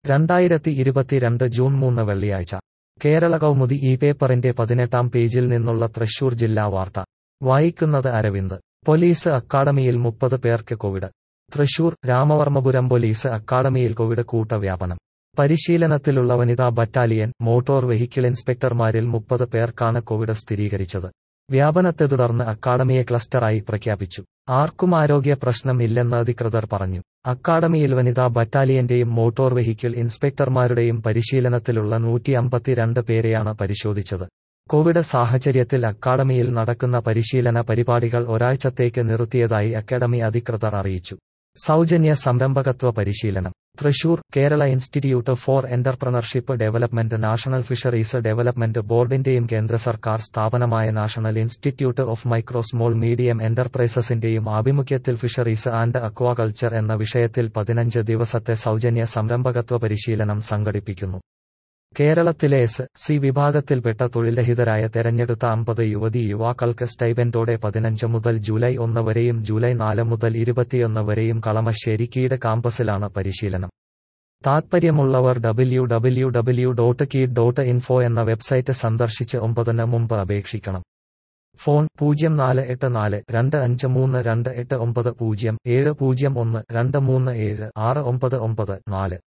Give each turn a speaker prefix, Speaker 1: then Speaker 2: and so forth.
Speaker 1: രണ്ടായിരത്തി ഇരുപത്തിരണ്ട് ജൂൺ മൂന്ന് വെള്ളിയാഴ്ച കേരള കൗമുദി ഈ പേപ്പറിന്റെ പതിനെട്ടാം പേജിൽ നിന്നുള്ള തൃശൂർ ജില്ലാ വാർത്ത വായിക്കുന്നത് അരവിന്ദ് പോലീസ് അക്കാഡമിയിൽ മുപ്പത് പേർക്ക് കോവിഡ് തൃശൂർ രാമവർമ്മപുരം പോലീസ് അക്കാഡമിയിൽ കോവിഡ് കൂട്ടവ്യാപനം പരിശീലനത്തിലുള്ള വനിതാ ബറ്റാലിയൻ മോട്ടോർ വെഹിക്കിൾ ഇൻസ്പെക്ടർമാരിൽ മുപ്പത് പേർക്കാണ് കോവിഡ് സ്ഥിരീകരിച്ചത് വ്യാപനത്തെ തുടർന്ന് അക്കാഡമിയെ ക്ലസ്റ്ററായി പ്രഖ്യാപിച്ചു ആർക്കും ആരോഗ്യ പ്രശ്നം ഇല്ലെന്ന് അധികൃതർ പറഞ്ഞു അക്കാഡമിയിൽ വനിതാ ബറ്റാലിയന്റെയും മോട്ടോർ വെഹിക്കിൾ ഇൻസ്പെക്ടർമാരുടെയും പരിശീലനത്തിലുള്ള നൂറ്റി അമ്പത്തിരണ്ട് പേരെയാണ് പരിശോധിച്ചത് കോവിഡ് സാഹചര്യത്തിൽ അക്കാഡമിയിൽ നടക്കുന്ന പരിശീലന പരിപാടികൾ ഒരാഴ്ചത്തേക്ക് നിർത്തിയതായി അക്കാഡമി അധികൃതർ അറിയിച്ചു സൗജന്യ സംരംഭകത്വ പരിശീലനം Thrissur Kerala institute for entrepreneurship development national fisheries development ബോർഡിന്റെയും കേന്ദ്ര സർക്കാർ സ്ഥാപനമായ national institute of micro small medium എന്റർപ്രൈസസിന്റെയും ആഭിമുഖ്യത്തിൽ ഫിഷറീസ് ആൻഡ് അക്വാകൾച്ചർ എന്ന വിഷയത്തിൽ പതിനഞ്ച് ദിവസത്തെ സൗജന്യ സംരംഭകത്വ പരിശീലനം സംഘടിപ്പിക്കുന്നു കേരളത്തിലെ എസ് സി വിഭാഗത്തിൽപ്പെട്ട തൊഴിൽരഹിതരായ തെരഞ്ഞെടുത്ത അമ്പത് യുവതി യുവാക്കൾക്ക് സ്റ്റൈബൻഡോടെ പതിനഞ്ച് മുതൽ ജൂലൈ ഒന്ന് വരെയും ജൂലൈ നാല് മുതൽ ഇരുപത്തിയൊന്ന് വരെയും കളമശ്ശേരി കീട് കാമ്പസിലാണ് പരിശീലനം താത്പര്യമുള്ളവർ W W W dot KIED dot info എന്ന വെബ്സൈറ്റ് സന്ദർശിച്ച് ഒമ്പതിന് മുമ്പ് അപേക്ഷിക്കണം ഫോൺ പൂജ്യം നാല് എട്ട് നാല് രണ്ട് അഞ്ച് മൂന്ന് രണ്ട് എട്ട് ഒമ്പത് പൂജ്യം ഏഴ് പൂജ്യം ഒന്ന് രണ്ട് മൂന്ന് ഏഴ് ആറ് ഒമ്പത് ഒമ്പത് നാല്